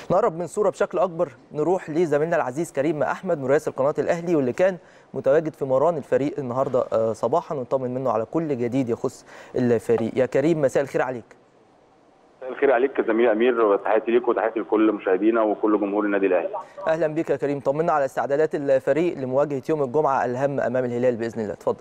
نقرب من صوره بشكل اكبر نروح لزميلنا العزيز كريم احمد مراسل قناه الاهلي واللي كان متواجد في مران الفريق النهارده صباحا ونطمن منه على كل جديد يخص الفريق يا كريم مساء الخير عليك مساء الخير عليك زميلي امير وتحياتي ليك وتحياتي لكل مشاهدينا وكل جمهور النادي الاهلي اهلا بك يا كريم طمنا على استعدادات الفريق لمواجهه يوم الجمعه الهام امام الهلال باذن الله اتفضل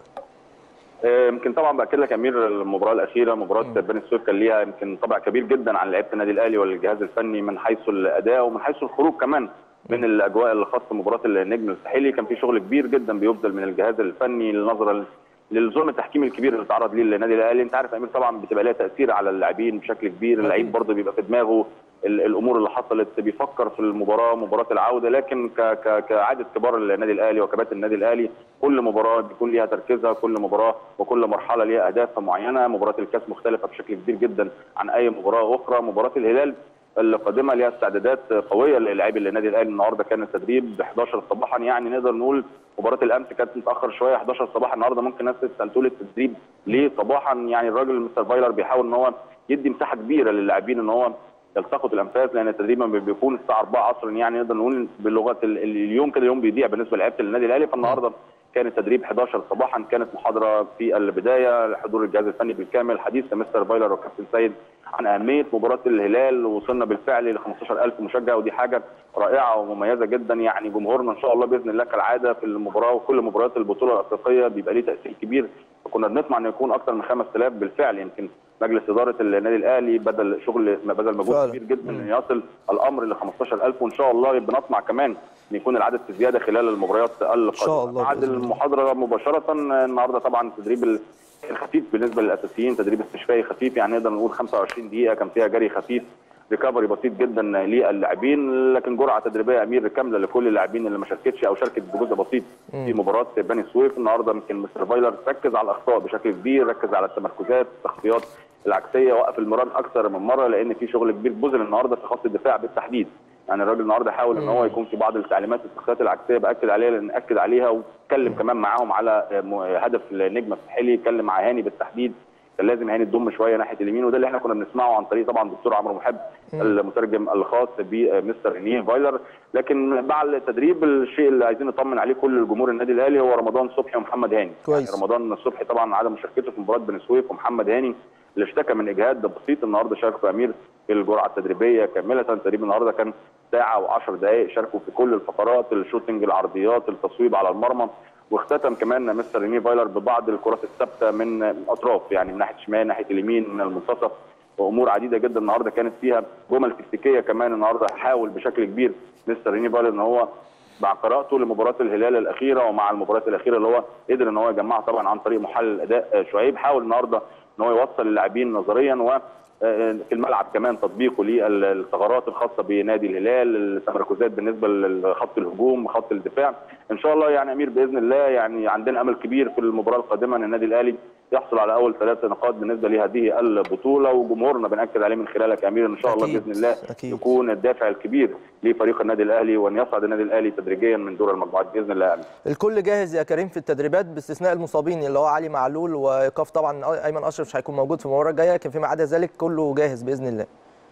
يمكن طبعا باكد لك امير المباراه الاخيره مباراه بني سويف كان ليها يمكن طابع كبير جدا عن لعيبه النادي الاهلي والجهاز الفني من حيث الاداء ومن حيث الخروج كمان من الاجواء اللي خاصه مباراه النجم الساحلي كان في شغل كبير جدا بيبذل من الجهاز الفني نظرا للظلم التحكيمي الكبير اللي تعرض ليه النادي الاهلي انت عارف امير طبعا بتبقى لها تاثير على اللاعبين بشكل كبير اللعيب برضه بيبقى في دماغه الامور اللي حصلت بيفكر في المباراه مباراه العوده لكن كعاده كبار النادي الاهلي وكباتن النادي الاهلي كل مباراه بيكون ليها تركيزها كل مباراه وكل مرحله ليها اهداف معينه مباراه الكاس مختلفه بشكل كبير جدا عن اي مباراه اخرى مباراه الهلال القادمه ليها استعدادات قويه للاعبي النادي الاهلي النهارده كان التدريب ب 11 صباحا يعني نقدر نقول مباراه الامس كانت متاخر شويه 11 صباحا النهارده ممكن الناس تسال تقول التدريب ليه صباحا يعني الراجل مستر فايلر بيحاول ان هو يدي مساحه كبيره للاعبين ان هو يلتقط الانفاس لان التدريب بيكون الساعه 4 عصرا يعني نقدر نقول بلغه اليوم كده يوم بيضيع بالنسبه لعيبه النادي الاهلي فالنهارده كان التدريب 11 صباحا كانت محاضره في البدايه حضور الجهاز الفني بالكامل حديث مستر فايلر وكابتن سيد عن اهميه مباراه الهلال وصلنا بالفعل ل 15000 مشجع ودي حاجه رائعه ومميزه جدا يعني جمهورنا ان شاء الله باذن الله كالعاده في المباراه وكل مباريات البطوله الافريقيه بيبقى ليه تاثير كبير فكنا بنطمع ان يكون اكثر من 5000 بالفعل يمكن مجلس اداره النادي الاهلي بدل شغل بذل مجهود كبير جدا ان يصل الامر ل 15000 وان شاء الله بنطمع كمان ان يكون العدد في زياده خلال المباريات القادمه بعد المحاضره مباشره النهارده طبعا التدريب الخفيف بالنسبه للاساسيين تدريب استشفائي خفيف يعني نقدر نقول 25 دقيقه كان فيها جري خفيف ريكفري بسيط جدا للاعبين لكن جرعه تدريبيه امير كامله لكل اللاعبين اللي ما شاركتش او شاركت بجزء بسيط في مباراه بني سويف النهارده يمكن مستر فايلر ركز على الاخطاء بشكل كبير ركز على التمركزات التغطيات العكسيه وقف المران اكثر من مره لان في شغل كبير بذل النهارده في خط الدفاع بالتحديد يعني الراجل النهارده حاول ان هو يكون في بعض التعليمات التغطيات العكسيه باكد عليها لان اكد عليها واتكلم كمان معاهم على هدف النجم الساحلي اتكلم مع هاني بالتحديد كان لازم هاني تضم شويه ناحيه اليمين وده اللي احنا كنا بنسمعه عن طريق طبعا الدكتور عمرو محب المترجم الخاص بمستر رينيه فايلر لكن بعد التدريب الشيء اللي عايزين نطمن عليه كل الجمهور النادي الاهلي هو رمضان صبحي ومحمد هاني كويس. يعني رمضان صبحي طبعا عدم مشاركته في مباراه بني سويف ومحمد هاني اللي اشتكى من اجهاد بسيط النهارده شارك في امير في الجرعه التدريبيه كامله تقريبا النهارده كان ساعه و10 دقائق شاركوا في كل الفقرات الشوتنج العرضيات التصويب على المرمى واختتم كمان مستر ريني فايلر ببعض الكرات الثابته من اطراف يعني من ناحيه الشمال ناحيه اليمين من المنتصف وامور عديده جدا النهارده كانت فيها جمل تكتيكيه كمان النهارده حاول بشكل كبير مستر ريني فايلر ان هو مع قراءته لمباراه الهلال الاخيره ومع المباريات الاخيره اللي هو قدر ان هو يجمعها طبعا عن طريق محلل الاداء شعيب حاول النهارده ان هو يوصل اللاعبين نظريا و في الملعب كمان تطبيقه للثغرات الخاصه بنادي الهلال التمركزات بالنسبه لخط الهجوم خط الدفاع ان شاء الله يعني امير باذن الله يعني عندنا امل كبير في المباراه القادمه ان النادي الاهلي يحصل على اول ثلاث نقاط بالنسبه لهذه البطوله وجمهورنا بناكد عليه من خلالك يا امير ان شاء الله أكيد. باذن الله أكيد. يكون الدافع الكبير لفريق النادي الاهلي وان يصعد النادي الاهلي تدريجيا من دور المجموعات باذن الله امين الكل جاهز يا كريم في التدريبات باستثناء المصابين اللي هو علي معلول وايقاف طبعا ايمن اشرف مش هيكون موجود في المباراه الجايه لكن فيما عدا ذلك كله جاهز باذن الله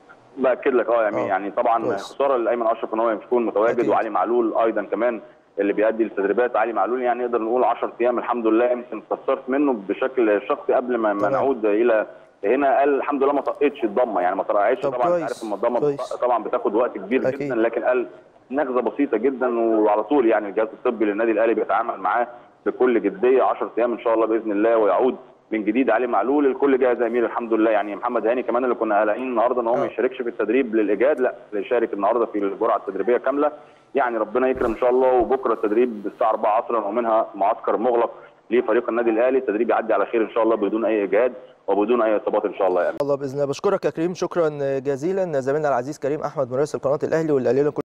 باكد لك اه يا امين آه. يعني طبعا كويس. خساره لايمن اشرف ان هو مش يكون متواجد أكيد. وعلي معلول ايضا كمان اللي بيأدي التدريبات علي معلول يعني نقدر نقول 10 ايام الحمد لله يمكن استفسرت منه بشكل شخصي قبل ما, ما تمام. نعود الى هنا قال الحمد لله ما طقتش الضمه يعني ما طرقعتش طب طبعا كويس. انت عارف ان الضمه كويس. طبعا بتاخد وقت كبير أكيد. جدا لكن قال نغزه بسيطه جدا وعلى طول يعني الجهاز الطبي للنادي الاهلي بيتعامل معاه بكل جديه 10 ايام ان شاء الله باذن الله ويعود من جديد علي معلول الكل جاهز يا امير الحمد لله يعني محمد هاني كمان اللي كنا قلقانين النهارده ان هو ما آه. يشاركش في التدريب للايجاد لا يشارك النهارده في الجرعه التدريبيه كامله يعني ربنا يكرم ان شاء الله وبكره التدريب الساعه 4 عصرا ومنها معسكر مغلق لفريق النادي الاهلي التدريب يعدي على خير ان شاء الله بدون اي اجهاد وبدون اي اصابات ان شاء الله يعني الله باذن الله بشكرك يا كريم شكرا جزيلا زميلنا العزيز كريم احمد مراسل قناه الاهلي واللي قال لنا كل